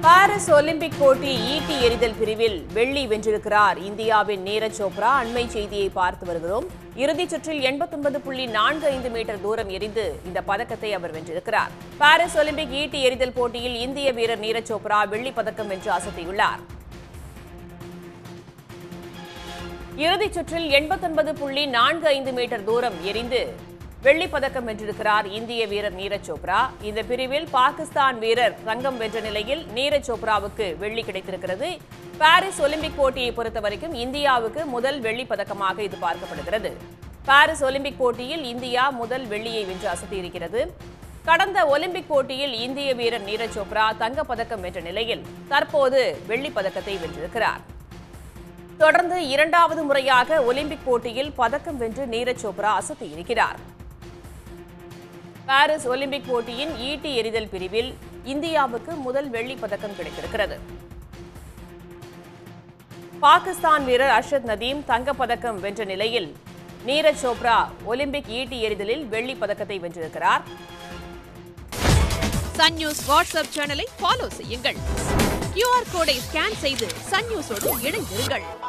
Paris Olympic போட்டி ஈட்டி எறிதல் பிரிவில் வெள்ளி வென்றிருக்கிறார் இந்தியாவின் நீரஜ் சோப்ரா அண்மை செய்தியை பார்த்து வருகிறோம் இறுதிச் சுற்றில் எண்பத்தொன்பது புள்ளி நான்கு ஐந்து மீட்டர் தூரம் எறிந்து இந்த பதக்கத்தை அவர் வென்றிருக்கிறார் பாரிஸ் ஒலிம்பிக் ஈட்டி எறிதல் போட்டியில் இந்திய வீரர் நீரஜ் சோப்ரா வெள்ளிப் பதக்கம் வென்று அசத்தியுள்ளார் இறுதிச் சுற்றில் எண்பத்தொன்பது புள்ளி நான்கு ஐந்து மீட்டர் தூரம் எறிந்து வெள்ளிப் பதக்கம் வென்றிருக்கிறார் இந்திய வீரர் நீரஜ் சோப்ரா இந்த பிரிவில் பாகிஸ்தான் வீரர் தங்கம் வென்ற நிலையில் நீரஜ் சோப்ராவுக்கு வெள்ளி கிடைத்திருக்கிறது பாரிஸ் ஒலிம்பிக் போட்டியை பொறுத்தவரைக்கும் இந்தியாவுக்கு முதல் வெள்ளிப் பதக்கமாக இது பார்க்கப்படுகிறது பாரிஸ் ஒலிம்பிக் போட்டியில் இந்தியா முதல் வெள்ளியை வென்று அசத்தியிருக்கிறது கடந்த ஒலிம்பிக் போட்டியில் இந்திய வீரர் நீரஜ் சோப்ரா தங்கப் பதக்கம் வென்ற நிலையில் தற்போது வெள்ளிப் பதக்கத்தை வென்றிருக்கிறார் தொடர்ந்து இரண்டாவது முறையாக ஒலிம்பிக் போட்டியில் பதக்கம் வென்று நீரஜ் சோப்ரா அசத்தியிருக்கிறார் பாரிஸ் ஒலிம்பிக் போட்டியின் ஈட்டி எறிதல் பிரிவில் இந்தியாவுக்கு முதல் வெள்ளிப் பதக்கம் கிடைத்திருக்கிறது பாகிஸ்தான் வீரர் அர்ஷத் நதீம் தங்கப் பதக்கம் வென்ற நிலையில் நீரஜ் சோப்ரா ஒலிம்பிக் ஈட்டி எறிதலில் வெள்ளிப் பதக்கத்தை வென்றிருக்கிறார் சன் நியூஸ் வாட்ஸ்அப் சேனலை ஃபாலோ செய்யுங்கள் கியூஆர் கோடை ஸ்கேன் செய்து சன் நியூஸோடு இணைந்திருங்கள்